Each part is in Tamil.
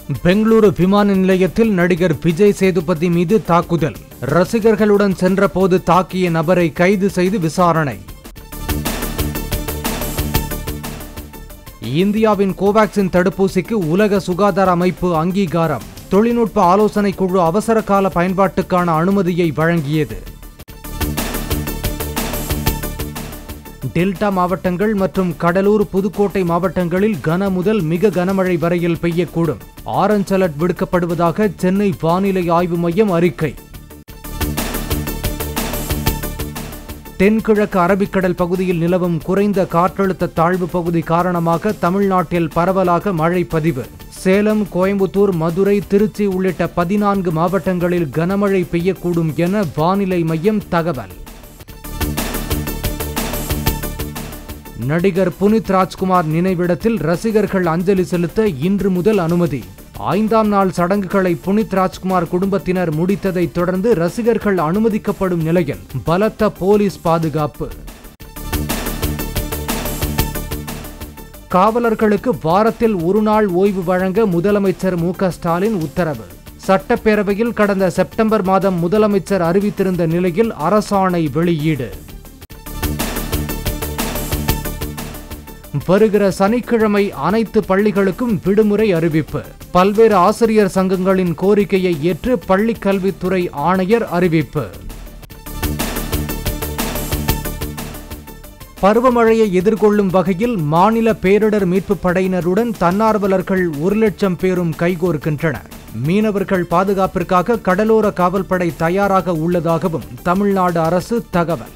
பெங்களூரு விமான நிலையத்தில் நடிகர் விஜய் சேதுபதி மீது தாக்குதல் ரசிகர்களுடன் சென்றபோது தாக்கிய நபரை கைது செய்து விசாரணை இந்தியாவின் கோவாக்சின் தடுப்பூசிக்கு உலக சுகாதார அமைப்பு அங்கீகாரம் தொழில்நுட்ப ஆலோசனை குழு அவசர கால பயன்பாட்டுக்கான அனுமதியை வழங்கியது டெல்டா மாவட்டங்கள் மற்றும் கடலூர் புதுக்கோட்டை மாவட்டங்களில் கன முதல் மிக கனமழை வரையில் பெய்யக்கூடும் ஆரஞ்ச் அலர்ட் விடுக்கப்படுவதாக சென்னை வானிலை ஆய்வு மையம் அறிக்கை தென்கிழக்கு அரபிக்கடல் பகுதியில் நிலவும் குறைந்த காற்றழுத்த தாழ்வு பகுதி காரணமாக தமிழ்நாட்டில் பரவலாக மழை பதிவு சேலம் கோயம்புத்தூர் மதுரை திருச்சி உள்ளிட்ட பதினான்கு மாவட்டங்களில் கனமழை பெய்யக்கூடும் என வானிலை மையம் தகவல் நடிகர் புனித் ராஜ்குமார் நினைவிடத்தில் ரசிகர்கள் அஞ்சலி செலுத்த இன்று முதல் அனுமதி ஐந்தாம் நாள் சடங்குகளை புனித் ராஜ்குமார் குடும்பத்தினர் முடித்ததை தொடர்ந்து ரசிகர்கள் அனுமதிக்கப்படும் நிலையில் பலத்த போலீஸ் பாதுகாப்பு காவலர்களுக்கு வாரத்தில் ஒரு நாள் ஓய்வு வழங்க முதலமைச்சர் மு க ஸ்டாலின் உத்தரவு சட்டப்பேரவையில் கடந்த செப்டம்பர் மாதம் முதலமைச்சர் அறிவித்திருந்த நிலையில் அரசாணை வெளியீடு வருகிற சனிக்கிழமை அனைத்து பள்ளிகளுக்கும் விடுமுறை அறிவிப்பு பல்வேறு ஆசிரியர் சங்கங்களின் கோரிக்கையை ஏற்று பள்ளிக் கல்வித்துறை ஆணையர் அறிவிப்பு பருவமழையை எதிர்கொள்ளும் வகையில் மாநில பேரிடர் மீட்புப் படையினருடன் தன்னார்வலர்கள் ஒரு லட்சம் பேரும் கைகோர்க்கின்றனர் மீனவர்கள் பாதுகாப்பிற்காக கடலோர காவல்படை தயாராக உள்ளதாகவும் தமிழ்நாடு அரசு தகவல்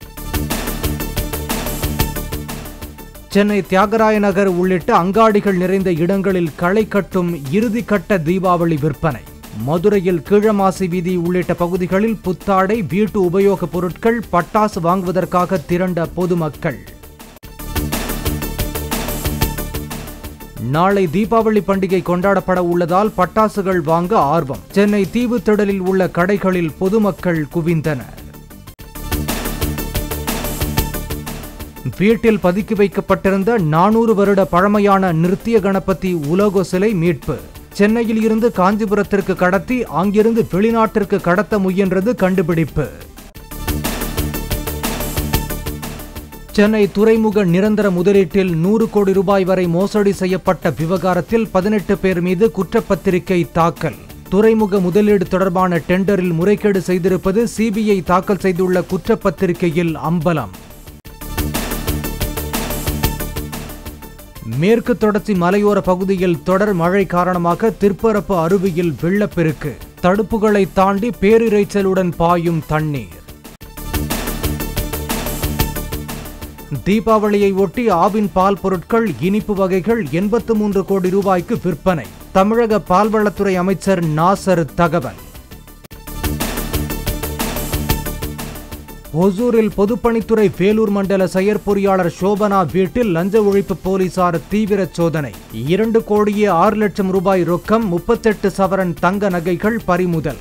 சென்னை தியாகராய நகர் உள்ளிட்ட அங்காடிகள் நிறைந்த இடங்களில் களை கட்டும் இறுதிக்கட்ட தீபாவளி விற்பனை மதுரையில் கீழமாசி வீதி உள்ளிட்ட பகுதிகளில் புத்தாடை வீட்டு உபயோகப் பொருட்கள் பட்டாசு வாங்குவதற்காக திரண்ட பொதுமக்கள் நாளை தீபாவளி பண்டிகை கொண்டாடப்பட உள்ளதால் பட்டாசுகள் வாங்க ஆர்வம் சென்னை தீவுத்திடலில் உள்ள கடைகளில் பொதுமக்கள் குவிந்தனர் வீட்டில் பதுக்கி வைக்கப்பட்டிருந்த நானூறு வருட பழமையான நிறுத்திய கணபதி உலோக சிலை மீட்பு சென்னையில் இருந்து காஞ்சிபுரத்திற்கு கடத்தி அங்கிருந்து வெளிநாட்டிற்கு கடத்த முயன்றது கண்டுபிடிப்பு சென்னை துறைமுக நிரந்தர முதலீட்டில் நூறு கோடி ரூபாய் வரை மோசடி செய்யப்பட்ட விவகாரத்தில் பதினெட்டு பேர் மீது குற்றப்பத்திரிகை தாக்கல் துறைமுக முதலீடு தொடர்பான டெண்டரில் முறைகேடு செய்திருப்பது சிபிஐ தாக்கல் செய்துள்ள குற்றப்பத்திரிகையில் அம்பலம் மேற்கு தொடர்ச்சி மலையோர பகுதியில் தொடர் மழை காரணமாக திற்பரப்பு அருவியில் வெள்ளப்பெருக்கு தடுப்புகளை தாண்டி பேரிரைச்சலுடன் பாயும் தண்ணீர் தீபாவளியை ஒட்டி ஆவின் பால் பொருட்கள் இனிப்பு வகைகள் எண்பத்து மூன்று கோடி ரூபாய்க்கு விற்பனை தமிழக பால்வளத்துறை அமைச்சர் நாசர் தகவல் ஒசூரில் பொதுப்பணித்துறை வேலூர் மண்டல செயற்பொறியாளர் சோபனா வீட்டில் லஞ்ச ஒழிப்பு போலீசார் தீவிர சோதனை இரண்டு கோடியே ஆறு லட்சம் ரூபாய் ரொக்கம் முப்பத்தெட்டு சவரன் தங்க நகைகள் பறிமுதல்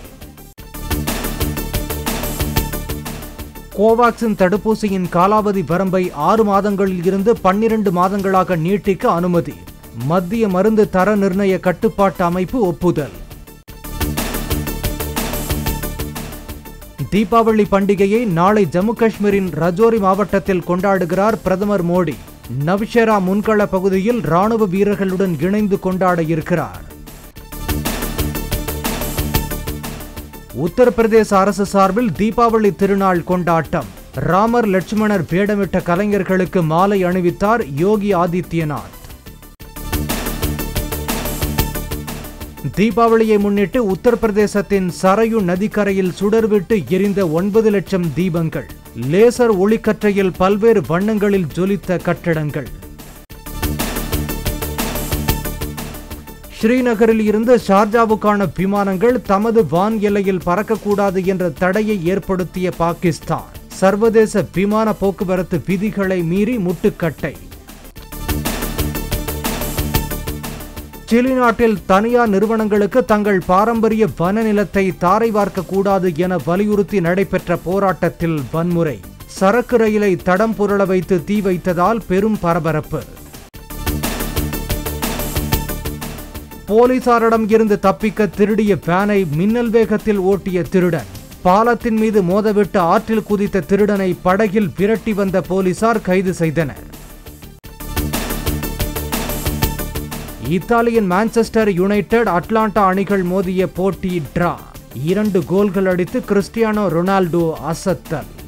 கோவாக்சின் தடுப்பூசியின் காலாவதி வரம்பை ஆறு மாதங்களில் இருந்து பன்னிரண்டு மாதங்களாக நீட்டிக்க அனுமதி மத்திய மருந்து தர நிர்ணய கட்டுப்பாட்டு அமைப்பு ஒப்புதல் தீபாவளி பண்டிகையை நாளை ஜம்மு காஷ்மீரின் ரஜோரி மாவட்டத்தில் கொண்டாடுகிறார் பிரதமர் மோடி நவ்ஷெரா முன்கள பகுதியில் ராணுவ வீரர்களுடன் இணைந்து கொண்டாட இருக்கிறார் உத்தரப்பிரதேச அரசு சார்பில் தீபாவளி திருநாள் கொண்டாட்டம் ராமர் லட்சுமணர் வேடமிட்ட கலைஞர்களுக்கு மாலை அணிவித்தார் யோகி ஆதித்யநாத் தீபாவளியை முன்னிட்டு உத்தரப்பிரதேசத்தின் சரையு நதிக்கரையில் சுடர்விட்டு எரிந்த ஒன்பது லட்சம் தீபங்கள் லேசர் ஒளிக்கற்றையில் பல்வேறு வண்ணங்களில் ஜொலித்த கட்டடங்கள் ஸ்ரீநகரில் இருந்து ஷார்ஜாவுக்கான விமானங்கள் தமது வான் எல்லையில் பறக்கக்கூடாது என்ற தடையை ஏற்படுத்திய பாகிஸ்தான் சர்வதேச விமான போக்குவரத்து விதிகளை மீறி முட்டுக்கட்டை சிலி நாட்டில் தனியார் நிறுவனங்களுக்கு தங்கள் பாரம்பரிய வன நிலத்தை தாரை வார்க்க கூடாது என வலியுறுத்தி நடைபெற்ற போராட்டத்தில் வன்முறை சரக்கு ரயிலை தடம் புரள வைத்து தீ வைத்ததால் பெரும் பரபரப்பு போலீசாரிடம் இருந்து தப்பிக்க திருடிய வேனை மின்னல் வேகத்தில் ஓட்டிய திருடன் பாலத்தின் மீது மோதவிட்டு ஆற்றில் குதித்த திருடனை படகில் விரட்டி வந்த போலீசார் கைது செய்தனர் இத்தாலியின் மான்செஸ்டர் யுனைடெட் அட்லாண்டா அணிகள் மோதிய போட்டி டிரா இரண்டு கோல்கள் அடித்து கிறிஸ்டியானோ ரொனால்டோ அசத்தல்